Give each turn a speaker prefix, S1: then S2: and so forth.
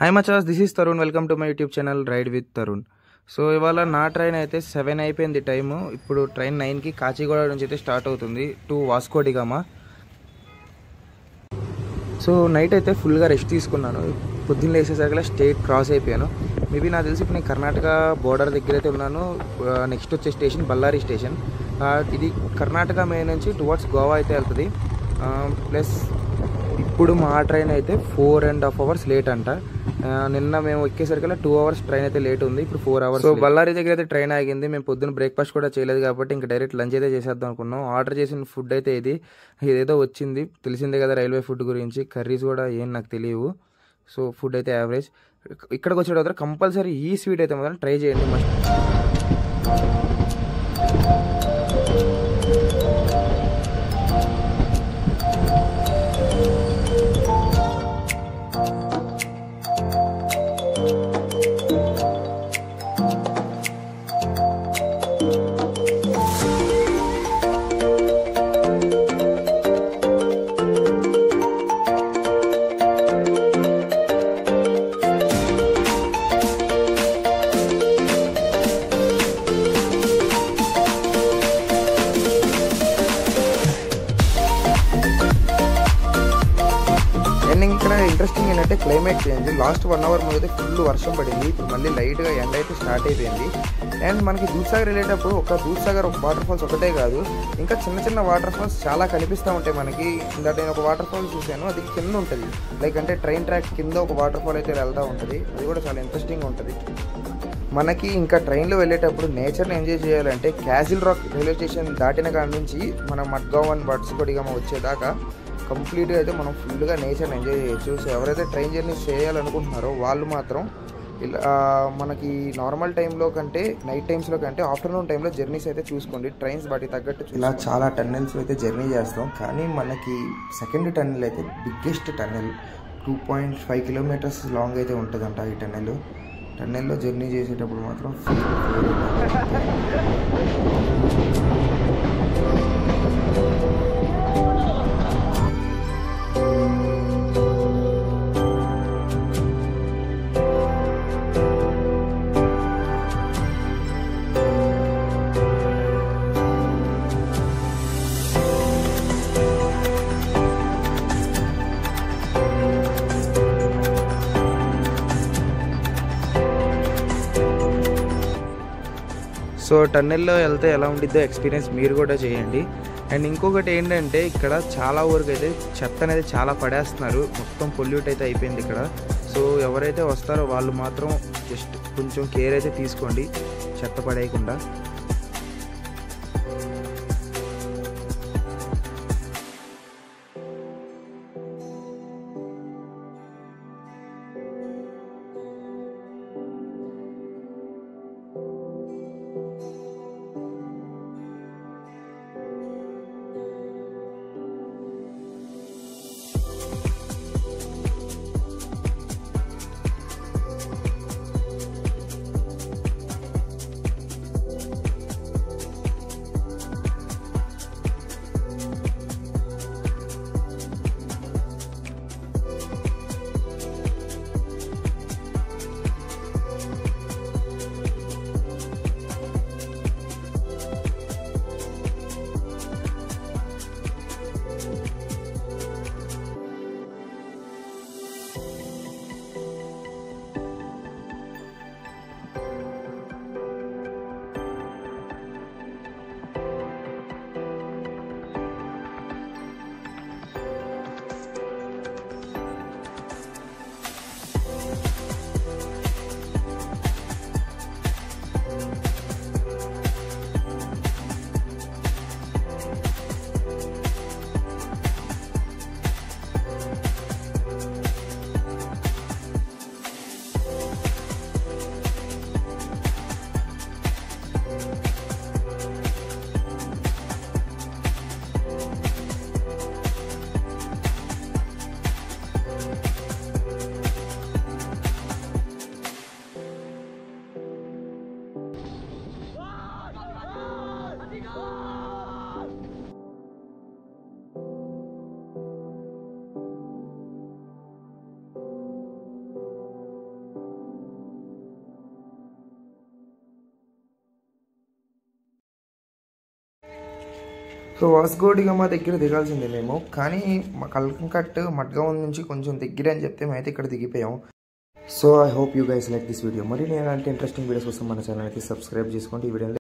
S1: hi మచాస్ this is Tarun welcome to my YouTube channel ride with Tarun so ఇవాళ నా train అయితే సెవెన్ అయిపోయింది టైము ఇప్పుడు ట్రైన్ నైన్కి కాచిగూడ నుంచి అయితే స్టార్ట్ అవుతుంది టు వాస్కోడిగామా సో నైట్ అయితే ఫుల్గా రెస్ట్ తీసుకున్నాను పొద్దున్న లేచేసరికి స్టేట్ క్రాస్ అయిపోయాను మేబీ నాకు తెలిసి ఇప్పుడు నేను కర్ణాటక బోర్డర్ దగ్గర అయితే ఉన్నాను నెక్స్ట్ వచ్చే స్టేషన్ బళ్ళారి స్టేషన్ ఆ, ఇది కర్ణాటక మెయిన్ నుంచి టువర్డ్స్ గోవా అయితే వెళ్తుంది ప్లస్ ఇప్పుడు మా ట్రైన్ అయితే four and half hours late అంట ఆ, నిన్న మేము ఎక్కేసరికల్లా టూ అవర్స్ ట్రైన్ అయితే లేట్ ఉంది ఇప్పుడు ఫోర్ అవర్స్ సో బళ్ళారి దగ్గర అయితే ట్రైన్ ఆగింది మేము పొద్దున్న బ్రేక్ఫాస్ట్ కూడా చేయలేదు కాబట్టి ఇంకా డైరెక్ట్ లంచ్ అయితే చేసేద్దాం అనుకున్నాం ఆర్డర్ చేసిన ఫుడ్ అయితే ఇది ఇదేదో వచ్చింది తెలిసిందే కదా రైల్వే ఫుడ్ గురించి కర్రీస్ కూడా ఏం నాకు తెలియవు సో ఫుడ్ అయితే యావరేజ్ ఇక్కడికి వచ్చే తర్వాత కంపల్సరీ ఈ స్వీట్ అయితే మాత్రం ట్రై చేయండి మస్ట్ అండ్ ఇక్కడ ఇంట్రెస్టింగ్ ఏంటంటే climate change last one hour ముందు అయితే ఫుల్ వర్షం పడింది ఇప్పుడు మళ్ళీ లైట్గా ఎండ అయితే స్టార్ట్ అయిపోయింది అండ్ మనకి దూద్సాగర్ వెళ్ళేటప్పుడు ఒక దూద్సాగర్ ఒక వాటర్ ఫాల్స్ ఒకటే కాదు ఇంకా చిన్న చిన్న వాటర్ ఫాల్స్ చాలా కనిపిస్తూ ఉంటాయి మనకి ఇందాక నేను ఒక వాటర్ ఫాల్ చూశాను అది కింద ఉంటుంది లైక్ అంటే ట్రైన్ ట్రాక్ కింద ఒక వాటర్ ఫాల్ అయితే వెళ్తూ ఉంటుంది అది కూడా చాలా ఇంట్రెస్టింగ్ ఉంటుంది మనకి ఇంకా ట్రైన్లో వెళ్ళేటప్పుడు నేచర్ని ఎంజాయ్ చేయాలంటే క్యాజిల్ రాక్ రైల్వే స్టేషన్ దాటిన కాడ నుంచి మనం మడ్గావన్ బట్స్కొడిగమ వచ్చేదాకా కంప్లీట్గా అయితే మనం ఫుల్గా నేచర్ని ఎంజాయ్ చేయొచ్చు సో ఎవరైతే ట్రైన్ జర్నీ చేయాలనుకుంటున్నారో వాళ్ళు మాత్రం ఇలా ఆ, మనకి నార్మల్ టైంలో కంటే నైట్ టైమ్స్లో కంటే ఆఫ్టర్నూన్ టైంలో జర్నీస్ అయితే చూసుకోండి ట్రైన్స్ వాటికి తగ్గట్టు ఇలా చాలా టన్నెల్స్ అయితే జర్నీ చేస్తాం కానీ మనకి సెకండ్ టన్నెల్ అయితే biggest tunnel two point five kilometres long అయితే ఉంటుందంట ఈ టన్నెల్ టన్నెల్లో జర్నీ చేసేటప్పుడు మాత్రం సో టన్నెల్లో వెళ్తే ఎలా ఉండిద్దో ఎక్స్పీరియన్స్ మీరు కూడా చేయండి అండ్ ఇంకొకటి ఏంటంటే ఇక్కడ చాలా వరకు అయితే చెత్త అనేది చాలా పడేస్తున్నారు మొత్తం పొల్యూట్ అయితే అయిపోయింది ఇక్కడ సో ఎవరైతే వస్తారో వాళ్ళు మాత్రం జస్ట్ కొంచెం కేర్ అయితే తీసుకోండి చెత్త పడేయకుండా సో వాస్కోడిగామా దగ్గర దిగాల్సిందే మేము కానీ మా కల్కంకట్ మడ్గావ్ నుంచి కొంచెం దగ్గర అని చెప్తే మేమైతే ఇక్కడ దిగిపోయాం so I hope you guys like this video మరి నేను అలాంటి ఇంట్రెస్టింగ్ వీడియోస్ కోసం మన ఛానల్ అయితే సబ్స్క్రైబ్ చేసుకోండి ఈ వీడియోని